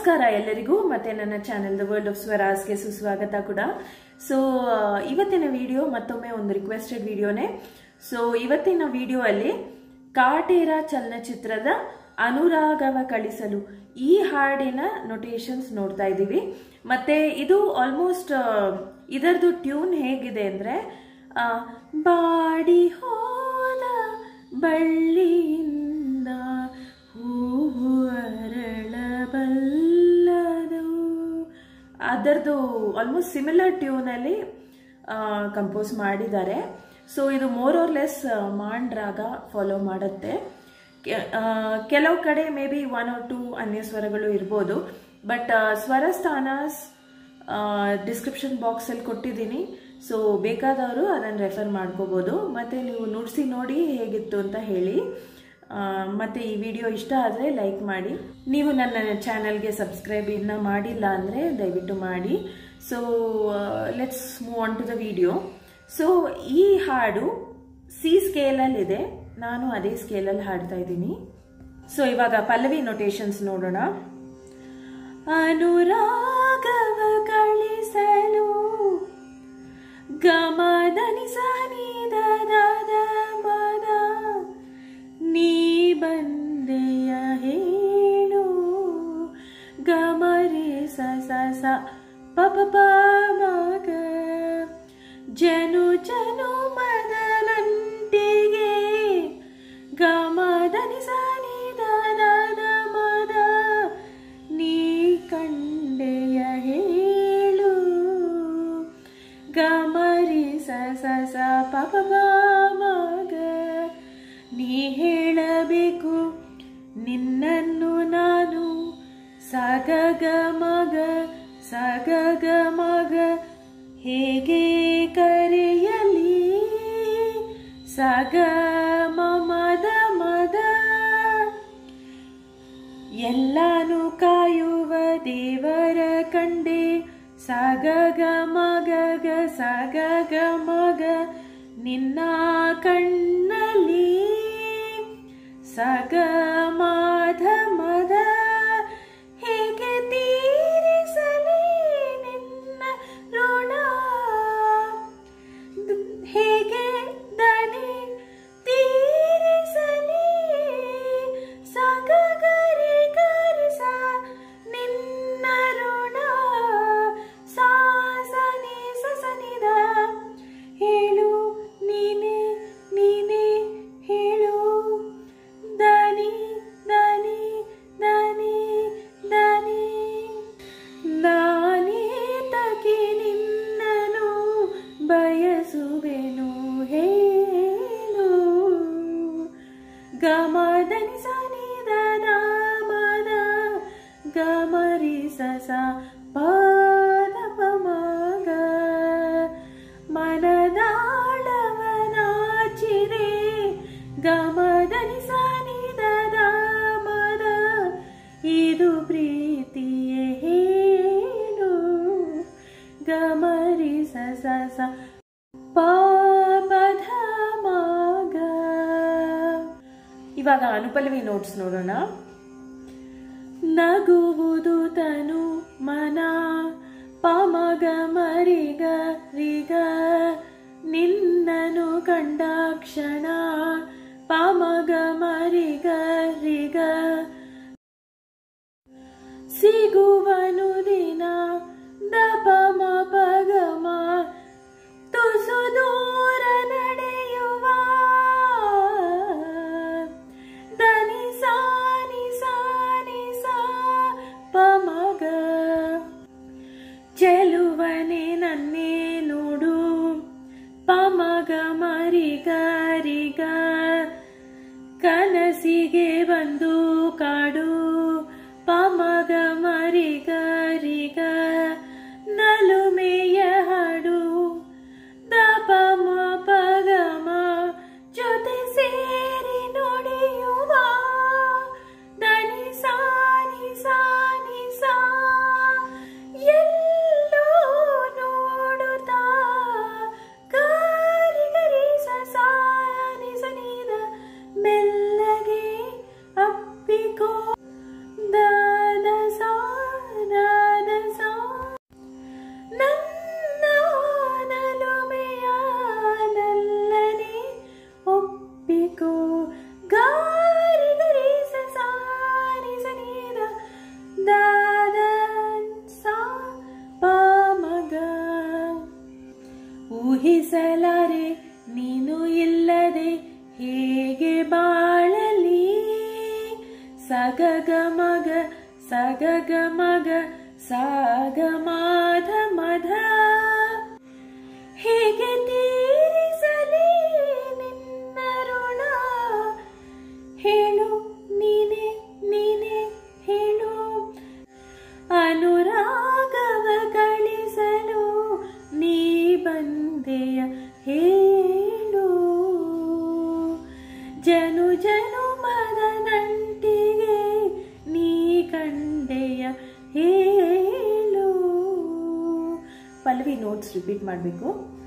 ನಮಸ್ಕಾರ ಎಲ್ಲರಿಗೂ ಮತ್ತೆ ನನ್ನ ಚಾನೆಲ್ ದ ವರ್ಲ್ಡ್ ಆಫ್ ಸ್ವರಾಜ್ಗೆ ಸುಸ್ವಾಗತ ಕೂಡ ಸೊ ಇವತ್ತಿನ ವಿಡಿಯೋ ಮತ್ತೊಮ್ಮೆ ಒಂದು ರಿಕ್ವೆಸ್ಟೆಡ್ ವಿಡಿಯೋನೇ ಸೊ ಇವತ್ತಿನ ವಿಡಿಯೋ ಅಲ್ಲಿ ಕಾಟೇರ ಚಲನಚಿತ್ರದ ಅನುರಾಗವ ಕಳಿಸಲು ಈ ಹಾಡಿನ ನೊಟೇಷನ್ಸ್ ನೋಡ್ತಾ ಇದ್ದೀವಿ ಮತ್ತೆ ಇದು ಆಲ್ಮೋಸ್ಟ್ ಇದರದು ಟ್ಯೂನ್ ಹೇಗಿದೆ ಅಂದ್ರೆ ಆ, ಬಾಡಿ ಹೋದ ಬಳ್ಳಿಯಿಂದ ಹೂವು ಅರಳಬಲ್ಲದು ಅದರದ್ದು ಆಲ್ಮೋಸ್ಟ್ ಸಿಮಿಲರ್ ಟ್ಯೂನಲ್ಲಿ ಕಂಪೋಸ್ ಮಾಡಿದ್ದಾರೆ ಸೊ ಇದು more or less Maand raga follow ಮಾಡುತ್ತೆ ಕೆ- ಆ, ಕೆಲವು ಕಡೆ maybe one or two ಅನ್ಯ ಸ್ವರಗಳು ಇರ್ಬೋದು ಬಟ್ ಸ್ವರಸ್ಥಾನಸ್ ಡಿಸ್ಕ್ರಿಪ್ಷನ್ ಬಾಕ್ಸಲ್ಲಿ ಕೊಟ್ಟಿದ್ದೀನಿ ಸೊ ಬೇಕಾದವರು ಅದನ್ನು ರೆಫರ್ ಮಾಡ್ಕೋಬೋದು ಮತ್ತು ನೀವು ನುಡಿಸಿ ನೋಡಿ ಹೇಗಿತ್ತು ಅಂತ ಹೇಳಿ ಆ, ಮತ್ತೆ ಈ ವಿಡಿಯೋ ಇಷ್ಟ ಆದರೆ ಲೈಕ್ ಮಾಡಿ ನೀವು ನನ್ನ ಚಾನಲ್ಗೆ ಸಬ್ಸ್ಕ್ರೈಬ್ ಇನ್ನ ಮಾಡಿಲ್ಲ ಅಂದರೆ ದಯವಿಟ್ಟು ಮಾಡಿ so let's move on to the video so ಈ ಹಾಡು ಸಿ ಸ್ಕೇಲಲ್ಲಿದೆ ನಾನು ಅದೇ ಸ್ಕೇಲಲ್ಲಿ ಹಾಡ್ತಾ ಇದ್ದೀನಿ ಸೊ ಇವಾಗ ಪಲ್ಲವಿ ನೊಟೇಷನ್ಸ್ ನೋಡೋಣ ಅನುರಾಗವ ಕಳಿಸಲು ಗಮದನಿ ಸನಿ ದದ ಮದ ನೀ ಬಂದೆಯ ಹೇಳು ಗಮರೆ ಸ ಸ ಸ ಪ ಪ ಪ ಮಗ ಜನು ಜನು ಮದಲಂಟಿಗೆ ಗಮದನಿ ಸನಿ ದದ ಮದ ನೀ ಕಂಡೆಯ ಹೇಳು ಗಮರಿ ಸ ಸ ಸ ಪ ಪ ಪ ಮಗ ನೀ ಹೇಳಬೇಕು ನಿನ್ನನ್ನು ನಾನು ಸಗ ಗ ಮಗ ಸಗ ಗ ಮಗ ಹೇಗೆ ಕರೆಯಲಿ ಸಗ ಮದ ಮದ ಎಲ್ಲಾನು ಕಾಯುವ ದೇವರ ಕಂಡೆ ಸಾಗ ಗ ಮಗ ಗ ಸಾಗ ಗ ಮಗ ನಿನ್ನ ಕಣ್ಣಲ್ಲಿ ಸಗ ಮಾಧ ಮದ ಹೇಗೆ ತೀರಿಸಲಿ ನಿನ್ನ ಋಣ ಹೇಗೆ ದನಿ ತೀರಿಸಲಿ ಸಗ ಗರಿ ಗರಿ ಸ ನಿನ್ನ ಋಣ ಸಾ ಸ ನಿ ಸ ಸ ನಿ ದ ಹೇಳು ನೀನೆ ನೀನೆ ಹೇಳು ದನಿ ದನಿ ದನಿ ದನಿ ನಾನೇ ತಗಿ ನಿನ್ನನು ಬಯಸುವೆನು ಹೇಳು ಗಮದನಿ ಸನಿ ದದ ಮದ ಗಮರಿ ಸ ಸ ಪದ ಪ ಮಗ ಮನದಾಳವನಾಚಿರೆ ಗಮದನಿ ಸನಿ ದದ ಮದ ಇದು ಪ್ರೀತಿಯೇ ಹೇಳು ಗಮರಿ ಸ ಸ ಸ ಪದ ಮಗ ಇವಾಗ ಅನುಪಲ್ಲವಿ ನೋಟ್ಸ್ ನೋಡೋಣ ನಗುವುದು ತನು ಮನ ಪಮಗ ಮರಿಗ ರಿಗ ನಿನ್ನನು ಕಂಡ ಕ್ಷಣ ಪಮಗ ಮರಿಗ ರಿಗ ಸಿಗುವನು ದಿನ ದಪ ಮ ಪಗಮ ತುಸು ದೂರ ನಡೆಯುವ ದನಿ ಸಾನಿ ಸಾನಿ ಸಾ ಪಮಗ ಚೆಲುವನೆ ನನ್ನೇ ನೋಡು ಪಮಗ ಮರಿಗರಿಗ ಕನಸಿಗೆ ಬಂದು ಕಾಡು ಪಮಗ ಮರಿಗ ಸಾಗ ಮಾಧ ಮಧ ಹೇಗೆ ತೀರಿಸಲಿ ನಿನ್ನ ಋಣ ಹೇಳು ನೀನೆ ನೀನೆ ಹೇಳು ಅನುರಾಗವ ಗಳಿಸಲು ನೀ ಬಂದೆಯ ಹೇಳು ಜನು ಜನು ಮದ ನಂಟಿಗೆ ನೀ ಕಂಡೆಯ ಹೇಳು ಪಲ್ಲವಿ ನೋಟ್ಸ್ ರಿಪೀಟ್ ಮಾಡಬೇಕು